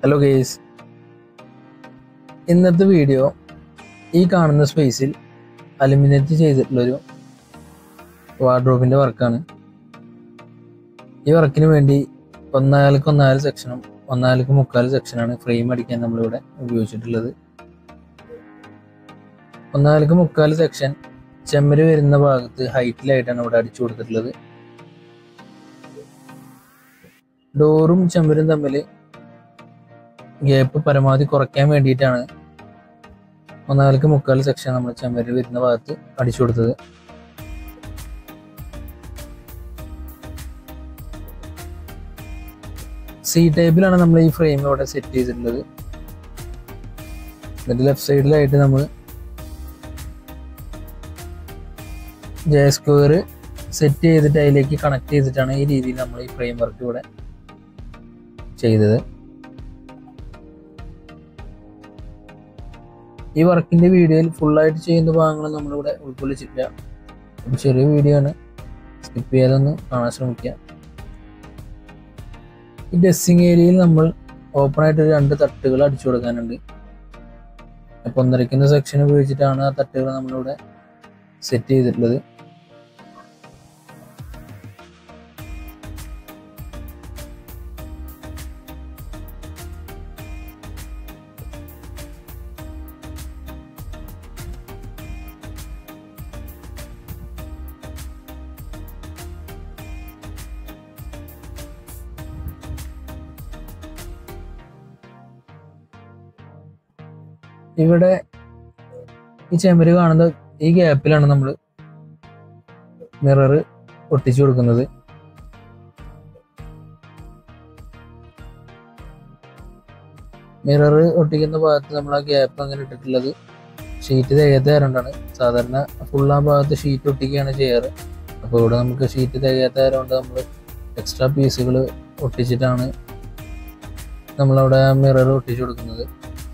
hello guys ഇന്നത്തെ video ഈ കാണുന്ന സ്പേസിൽ അലുമിനേറ്റ് ചെയ്തിട്ടുള്ളൊരു വാർഡ്രോബിൻ്റെ വർക്കാണ് ഈ വർക്കിന് വേണ്ടി ഒന്നാലക്ക് ഒന്നാല് സെക്ഷനും ഒന്നാലക്ക് മുക്കാൽ സെക്ഷനാണ് ഫ്രെയിം അടിക്കാൻ നമ്മളിവിടെ ഉപയോഗിച്ചിട്ടുള്ളത് ഒന്നാലക്ക് മുക്കാൽ സെക്ഷൻ ചെമ്മര് വരുന്ന ഭാഗത്ത് ഹൈറ്റിലായിട്ടാണ് ഇവിടെ അടിച്ചു കൊടുത്തിട്ടുള്ളത് ഡോറും ചെമ്പരും തമ്മിൽ ഗ്യാപ്പ് പരമാവധി കുറയ്ക്കാൻ വേണ്ടിയിട്ടാണ് ഒന്നാലക്ക് മുക്കാൽ സെക്ഷൻ നമ്മൾ ചെമ്പര് വരുന്ന ഭാഗത്ത് അടിച്ചു കൊടുത്തത് സി ടൈപ്പിലാണ് നമ്മൾ ഈ ഫ്രെയിം ഇവിടെ സെറ്റ് ചെയ്തിട്ടുള്ളത് എന്നിട്ട് ലെഫ്റ്റ് സൈഡിലായിട്ട് നമ്മൾ ജെ സ്ക്വയർ സെറ്റ് ചെയ്തിട്ട് അതിലേക്ക് കണക്ട് ചെയ്തിട്ടാണ് ഈ രീതിയിൽ നമ്മൾ ഈ ഫ്രെയിം വർക്ക് ഇവിടെ ചെയ്തത് ഈ വർക്കിന്റെ വീഡിയോയിൽ ഫുള്ളായിട്ട് ചെയ്യുന്ന ഭാഗങ്ങൾ നമ്മളിവിടെ ഉൾക്കൊള്ളിച്ചിട്ടില്ല ഒരു ചെറിയ വീഡിയോ ആണ് സ്കിപ്പ് ചെയ്യാതൊന്ന് കാണാൻ ശ്രമിക്കുക ഈ ഡ്രസ്സിങ് ഏരിയയിൽ നമ്മൾ ഓപ്പൺ ആയിട്ട് ഒരു രണ്ട് തട്ടുകൾ അടിച്ചു കൊടുക്കാനുണ്ട് അപ്പോൾ ഒന്നരയ്ക്കുന്ന സെക്ഷൻ ഉപയോഗിച്ചിട്ടാണ് ആ തട്ടുകൾ നമ്മളിവിടെ സെറ്റ് ചെയ്തിട്ടുള്ളത് ഇവിടെ ഈ ചെമ്പര് കാണുന്ന ഈ ഗ്യാപ്പിലാണ് നമ്മൾ മിറർ ഒട്ടിച്ചു കൊടുക്കുന്നത് മിറർ ഒട്ടിക്കുന്ന ഭാഗത്ത് നമ്മൾ ആ ഗ്യാപ്പ് അങ്ങനെ ഇട്ടിട്ടുള്ളത് ഷീറ്റ് തികയാത്ത ആയതുകൊണ്ടാണ് സാധാരണ ഫുൾ ആ ഭാഗത്ത് ഷീറ്റ് ഒട്ടിക്കുകയാണ് ചെയ്യാറ് അപ്പോൾ ഇവിടെ നമുക്ക് ഷീറ്റ് തികയാത്ത ആയതുകൊണ്ട് നമ്മൾ എക്സ്ട്രാ പീസുകൾ ഒട്ടിച്ചിട്ടാണ് നമ്മളവിടെ മിറർ ഒട്ടിച്ചു കൊടുക്കുന്നത്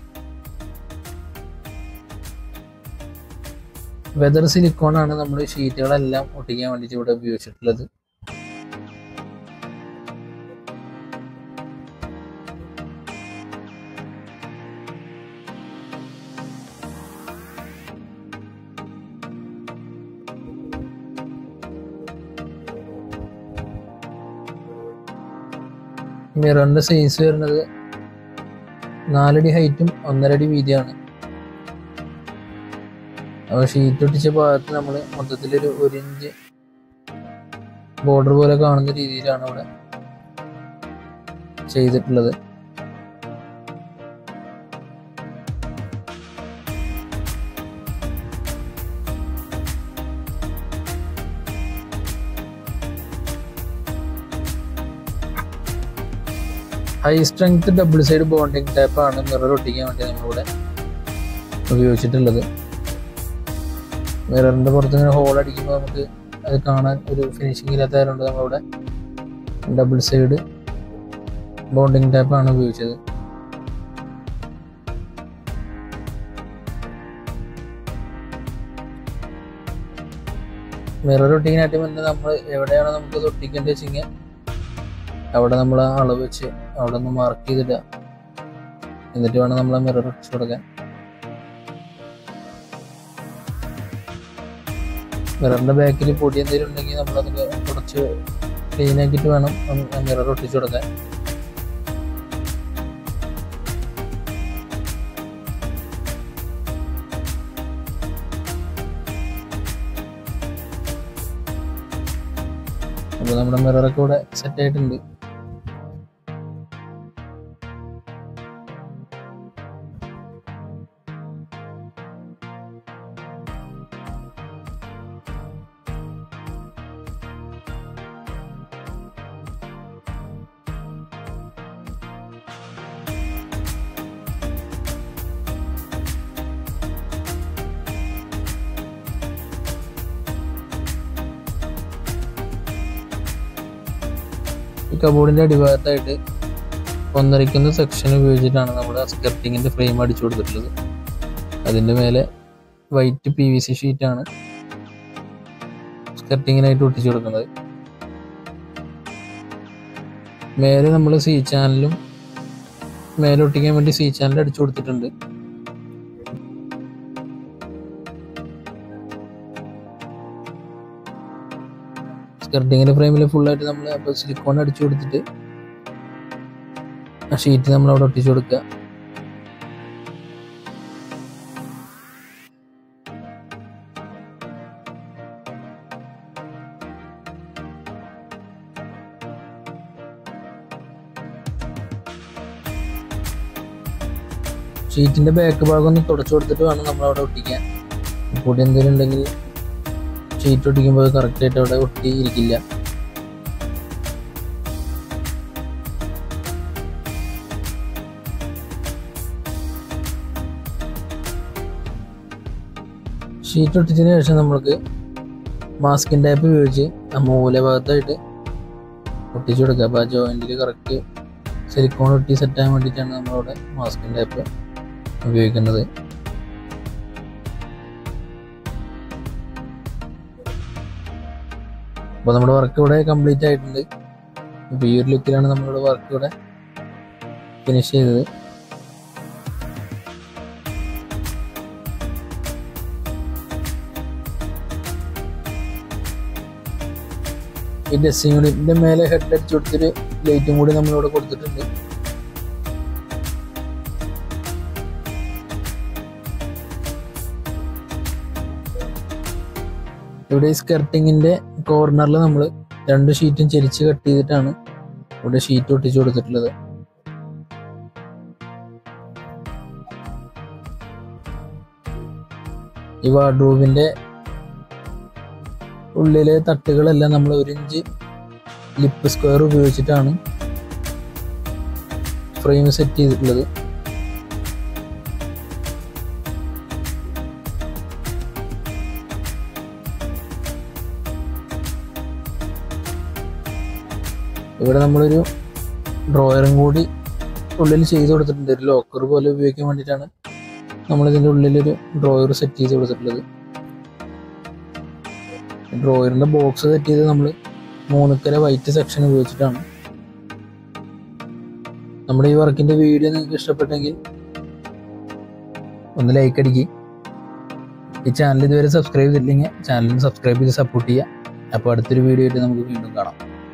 വെതർ സിലിക്കോൺ ആണ് നമ്മൾ ഷീറ്റുകളെല്ലാം ഒട്ടിക്കാൻ വേണ്ടിയിട്ട് ഇവിടെ ഉപയോഗിച്ചിട്ടുള്ളത് മിററിന്റെ സൈസ് വരുന്നത് നാലടി ഹൈറ്റും ഒന്നരടി വീതിയാണ് അപ്പോൾ ഷീറ്റ് ഒട്ടിച്ച ഭാഗത്ത് നമ്മൾ മൊത്തത്തിലൊരു ഒരു ഇഞ്ച് ബോർഡർ പോലെ കാണുന്ന രീതിയിലാണ് ഇവിടെ ചെയ്തിട്ടുള്ളത് high strength double side bonding ടൈപ്പാണ് മിറർ ഒട്ടിക്കാൻ വേണ്ടി നമ്മളിവിടെ ഉപയോഗിച്ചിട്ടുള്ളത് മിററിന്റെ പുറത്ത് ഇങ്ങനെ ഹോൾ അടിക്കുമ്പോൾ നമുക്ക് അത് കാണാൻ ഒരു ഫിനിഷിംഗ് ഇല്ലാത്ത ആയതുകൊണ്ട് നമ്മളിവിടെ ഡബിൾ സൈഡ് ബോണ്ടിങ് ടൈപ്പാണ് ഉപയോഗിച്ചത് മിറർ ഒട്ടിക്കാനായിട്ട് മുന്നേ നമ്മൾ എവിടെയാണോ നമുക്ക് ഇത് ഒട്ടിക്കേണ്ടത് വെച്ചെങ്കിൽ അവിടെ നമ്മൾ ആ അളവ് വെച്ച് അവിടെ ഒന്ന് മാർക്ക് ചെയ്തിടുക എന്നിട്ട് വേണം നമ്മൾ ആ മിറർ ഒട്ടിച്ചു കൊടുക്കാൻ മിററിന്റെ ബാക്കിൽ പൊടി എന്തെങ്കിലും ഉണ്ടെങ്കിൽ നമ്മളതൊക്കെ കുറച്ച് ക്ലീൻ ആക്കിയിട്ട് വേണം മിറർ ഒട്ടിച്ചു കൊടുക്കാൻ അപ്പോൾ നമ്മുടെ മിററൊക്കെ ഇവിടെ സെറ്റ് ആയിട്ടുണ്ട് ഈ കബോർഡിന്റെ അടിഭാഗത്തായിട്ട് ഒന്നരയ്ക്കുന്ന സെക്ഷൻ ഉപയോഗിച്ചിട്ടാണ് നമ്മൾ സ്കർട്ടിങ്ങിന്റെ ഫ്രെയിം അടിച്ചു കൊടുത്തിട്ടുള്ളത് അതിന്റെ മേലെ വൈറ്റ് പി വി സി ഷീറ്റാണ് സ്കർട്ടിങ്ങിനായിട്ട് ഒട്ടിച്ചു കൊടുക്കുന്നത് മേലെ നമ്മൾ സി ചാനലും മേലെ ഒട്ടിക്കാൻ വേണ്ടി സി ചാനൽ അടിച്ചു കൊടുത്തിട്ടുണ്ട് സ്കർട്ടിങ്ങിന്റെ ഫ്രെയിമിൽ ഫുള്ളായിട്ട് നമ്മൾ അപ്പോൾ സിലിക്കോൺ അടിച്ചു കൊടുത്തിട്ട് ആ ഷീറ്റ് നമ്മൾ അവിടെ ഒട്ടിച്ചു കൊടുക്കുക ഷീറ്റിന്റെ ബാക്ക് ഭാഗം ഒന്ന് തുടച്ചു കൊടുത്തിട്ട് വേണം നമ്മൾ അവിടെ ഒട്ടിക്കാൻ പൊടി എന്തെങ്കിലും ഉണ്ടെങ്കിൽ ഷീറ്റ് ഒട്ടിക്കുമ്പോൾ കറക്റ്റ് ആയിട്ട് അവിടെ ഒട്ടി ഇരിക്കില്ല ഷീറ്റ് ഒട്ടിച്ചതിന് ശേഷം നമ്മൾക്ക് മാസ്കിൻ ടൈപ്പ് ഉപയോഗിച്ച് ആ മൂല ഭാഗത്തായിട്ട് ഒട്ടിച്ചു കൊടുക്കുക അപ്പോൾ ആ ജോയിൻറ്റിൽ കറക്റ്റ് സിലിക്കോൺ ഒട്ടി സെറ്റ് ആകാൻ വേണ്ടിയിട്ടാണ് നമ്മളവിടെ മാസ്കിൻ ടൈപ്പ് ഉപയോഗിക്കുന്നത് അപ്പോൾ നമ്മുടെ വർക്ക് ഇവിടെ കംപ്ലീറ്റ് ആയിട്ടുണ്ട് അപ്പോൾ ഈ ഒരു ലുക്കിലാണ് നമ്മളുടെ വർക്ക് ഇവിടെ ഫിനിഷ് ചെയ്തത് ഈ ഡ്രസ്സിംഗ് യൂണിറ്റിന്റെ മേലെ ഹെഡ് അടിച്ചു കൊടുത്തൊരു ലൈറ്റും കൂടി നമ്മളിവിടെ കൊടുത്തിട്ടുണ്ട് ഇവിടെ ഈ സ്കർട്ടിങ്ങിന്റെ കോർണറിൽ നമ്മൾ രണ്ട് ഷീറ്റും ചെരിച്ച് കട്ട് ചെയ്തിട്ടാണ് ഇവിടെ ഷീറ്റ് ഒട്ടിച്ചു കൊടുത്തിട്ടുള്ളത് ഈ വാർഡ്രോബിന്റെ ഉള്ളിലെ തട്ടുകളെല്ലാം നമ്മൾ ഒരു ഇഞ്ച് ലിപ്പ് സ്ക്വയർ ഉപയോഗിച്ചിട്ടാണ് ഫ്രെയിം സെറ്റ് ചെയ്തിട്ടുള്ളത് ഇവിടെ നമ്മളൊരു ഡ്രോയറും കൂടി ഉള്ളിൽ ചെയ്ത് കൊടുത്തിട്ടുണ്ട് ഒരു ലോക്കർ പോലെ ഉപയോഗിക്കാൻ വേണ്ടിയിട്ടാണ് നമ്മളിതിൻ്റെ ഉള്ളിലൊരു ഡ്രോയർ സെറ്റ് ചെയ്ത് കൊടുത്തിട്ടുള്ളത് ഡ്രോയറിൻ്റെ ബോക്സ് സെറ്റ് ചെയ്ത് നമ്മൾ മൂന്നുക്കര വൈറ്റ് സെക്ഷൻ ഉപയോഗിച്ചിട്ടാണ് നമ്മുടെ ഈ വർക്കിൻ്റെ വീഡിയോ നിങ്ങൾക്ക് ഇഷ്ടപ്പെട്ടെങ്കിൽ ഒന്ന് ലൈക്ക് അടിക്കുക ഈ ചാനൽ ഇതുവരെ സബ്സ്ക്രൈബ് ചെയ്തിട്ടില്ലെങ്കിൽ ചാനലിന് സബ്സ്ക്രൈബ് ചെയ്ത് സപ്പോർട്ട് ചെയ്യുക അപ്പോൾ അടുത്തൊരു വീഡിയോ ആയിട്ട് നമുക്ക് വീണ്ടും കാണാം